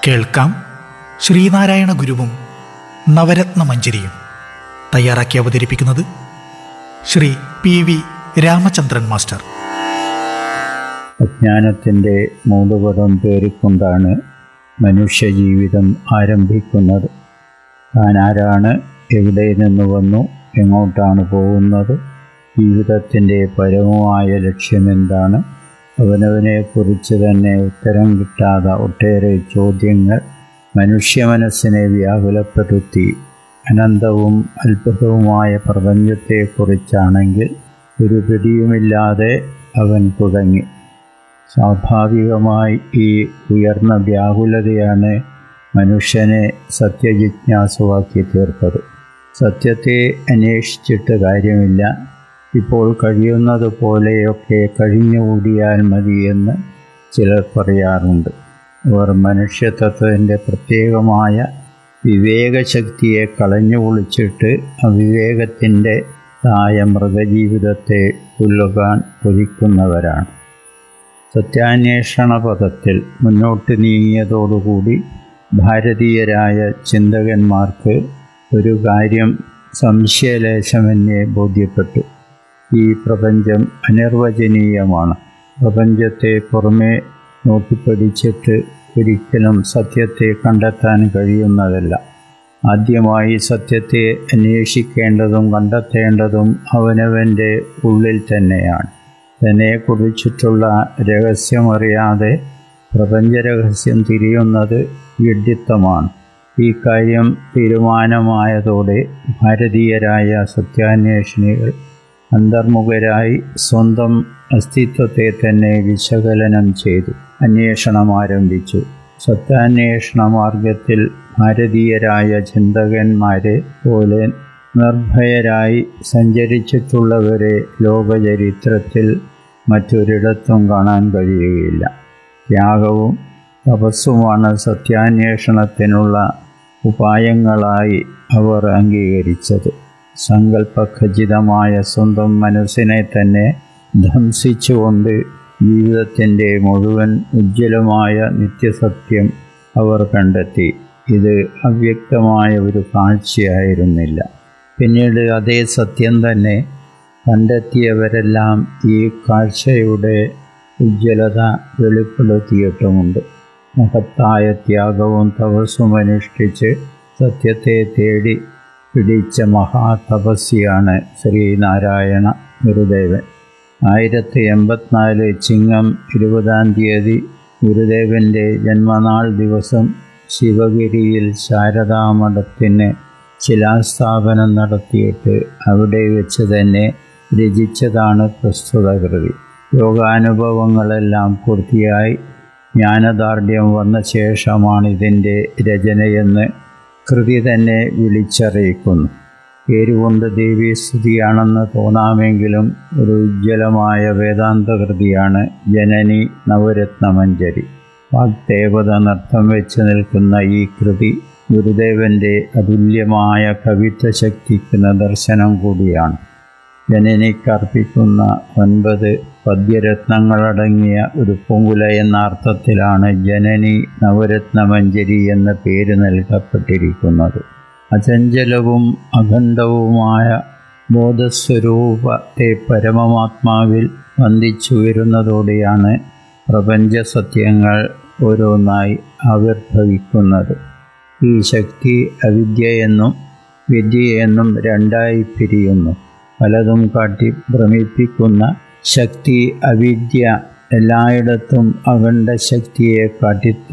കേൾക്കാം ശ്രീനാരായണ ഗുരുവും നവരത്ന മഞ്ജരിയും തയ്യാറാക്കി അവതരിപ്പിക്കുന്നത് Shri P V Ramachandran master അജ്ഞാനത്തിൻ്റെ മൂടുപടം പേറിക്കൊണ്ടാണ് മനുഷ്യജീവിതം ആരംഭിക്കുന്നത് താൻ ആരാണ് എവിടെ നിന്ന് വന്നു എങ്ങോട്ടാണ് പോകുന്നത് ജീവിതത്തിൻ്റെ പരമമായ ലക്ഷ്യമെന്താണ് അവനവനെക്കുറിച്ച് തന്നെ ഉത്തരം കിട്ടാതെ ഒട്ടേറെ ചോദ്യങ്ങൾ മനുഷ്യ മനസ്സിനെ വ്യാകുലപ്പെടുത്തി അനന്തവും അത്ഭുതവുമായ പ്രപഞ്ചത്തെക്കുറിച്ചാണെങ്കിൽ ഒരു പിടിയുമില്ലാതെ അവൻ തുടങ്ങി സ്വാഭാവികമായി ഈ ഉയർന്ന വ്യാകുലതയാണ് മനുഷ്യനെ സത്യജിജ്ഞാസുവാക്കി തീർത്തത് സത്യത്തെ അന്വേഷിച്ചിട്ട് കാര്യമില്ല ഇപ്പോൾ കഴിയുന്നത് പോലെയൊക്കെ കഴിഞ്ഞുകൂടിയാൽ മതിയെന്ന് ചിലർ പറയാറുണ്ട് അവർ മനുഷ്യതത്വത്തിൻ്റെ പ്രത്യേകമായ വിവേകശക്തിയെ കളഞ്ഞു പൊളിച്ചിട്ട് അവിവേകത്തിൻ്റെ തായ മൃഗജീവിതത്തെ പുല്ലുകാൻ കൊതിക്കുന്നവരാണ് സത്യാന്വേഷണ പദത്തിൽ മുന്നോട്ട് നീങ്ങിയതോടുകൂടി ഭാരതീയരായ ചിന്തകന്മാർക്ക് ഒരു കാര്യം സംശയലേശമെന്നെ ബോധ്യപ്പെട്ടു ഈ പ്രപഞ്ചം അനിർവചനീയമാണ് പ്രപഞ്ചത്തെ പുറമേ നോക്കിപ്പടിച്ചിട്ട് ഒരിക്കലും സത്യത്തെ കണ്ടെത്താൻ കഴിയുന്നതല്ല ആദ്യമായി സത്യത്തെ അന്വേഷിക്കേണ്ടതും കണ്ടെത്തേണ്ടതും അവനവൻ്റെ ഉള്ളിൽ തന്നെയാണ് തന്നെക്കുറിച്ചിട്ടുള്ള രഹസ്യമറിയാതെ പ്രപഞ്ചരഹസ്യം തിരിയുന്നത് വിഡ്ഢിത്തമാണ് ഈ കാര്യം തീരുമാനമായതോടെ ഭാരതീയരായ സത്യാന്വേഷണികൾ അന്തർമുഖരായി സ്വന്തം അസ്തിത്വത്തെ തന്നെ വിശകലനം ചെയ്തു അന്വേഷണം ആരംഭിച്ചു സത്യാന്വേഷണ മാർഗത്തിൽ ഭാരതീയരായ ചിന്തകന്മാരെ പോലെ നിർഭയരായി സഞ്ചരിച്ചിട്ടുള്ളവരെ ലോകചരിത്രത്തിൽ മറ്റൊരിടത്തും കാണാൻ കഴിയുകയില്ല ത്യാഗവും തപസ്സുമാണ് സത്യാന്വേഷണത്തിനുള്ള ഉപായങ്ങളായി അവർ അംഗീകരിച്ചത് സങ്കല്പഖചിതമായ സ്വന്തം മനസ്സിനെ തന്നെ ധംസിച്ചുകൊണ്ട് ജീവിതത്തിൻ്റെ മുഴുവൻ ഉജ്ജ്വലമായ നിത്യസത്യം അവർ കണ്ടെത്തി ഇത് അവ്യക്തമായ ഒരു കാഴ്ചയായിരുന്നില്ല പിന്നീട് അതേ സത്യം തന്നെ കണ്ടെത്തിയവരെല്ലാം ഈ കാഴ്ചയുടെ ഉജ്ജ്വലത വെളിപ്പെടുത്തിയിട്ടുമുണ്ട് മഹത്തായ ത്യാഗവും തപസ്സും അനുഷ്ഠിച്ച് സത്യത്തെ തേടി പിടിച്ച മഹാതപസ്യാണ് ശ്രീനാരായണ ഗുരുദേവൻ ആയിരത്തി എൺപത്തിനാല് ചിങ്ങം ഇരുപതാം തീയതി ഗുരുദേവൻ്റെ ജന്മനാൾ ദിവസം ശിവഗിരിയിൽ ശാരദാമഠത്തിന് ശിലാസ്ഥാപനം നടത്തിയിട്ട് അവിടെ വെച്ച് തന്നെ രചിച്ചതാണ് പ്രസ്തുത കൃതി യോഗാനുഭവങ്ങളെല്ലാം പൂർത്തിയായി ജ്ഞാനദാർഢ്യം വന്ന ശേഷമാണ് ഇതിൻ്റെ രചനയെന്ന് കൃതി തന്നെ വിളിച്ചറിയിക്കുന്നു പേരുകൊണ്ട് ദേവീസ്തുതിയാണെന്ന് തോന്നാമെങ്കിലും ഒരു ഉജ്ജ്വലമായ വേദാന്ത കൃതിയാണ് ജനനി നവരത്നമഞ്ജരി വാഗ്ദേവത നൃത്തം വെച്ച് നിൽക്കുന്ന ഈ കൃതി ഗുരുദേവൻ്റെ അതുല്യമായ കവിത്വ ശക്തിക്ക് നിദർശനം കൂടിയാണ് ജനനിക്കർപ്പിക്കുന്ന ഒൻപത് പദ്യരത്നങ്ങളടങ്ങിയ ഒരു പൂങ്കുല എന്ന അർത്ഥത്തിലാണ് ജനനി നവരത്നമഞ്ജരി എന്ന പേര് നൽകപ്പെട്ടിരിക്കുന്നത് അചഞ്ചലവും അഖണ്ഡവുമായ ബോധസ്വരൂപത്തെ പരമമാത്മാവിൽ വന്ദിച്ചുയരുന്നതോടെയാണ് പ്രപഞ്ച സത്യങ്ങൾ ഓരോന്നായി ആവിർഭവിക്കുന്നത് ഈ ശക്തി അവിദ്യയെന്നും വിദ്യയെന്നും രണ്ടായി പിരിയുന്നു പലതും കാട്ടി ഭ്രമിപ്പിക്കുന്ന ശക്തി അവിദ്യ എല്ലായിടത്തും അഖണ്ഡ ശക്തിയെ കാട്ടി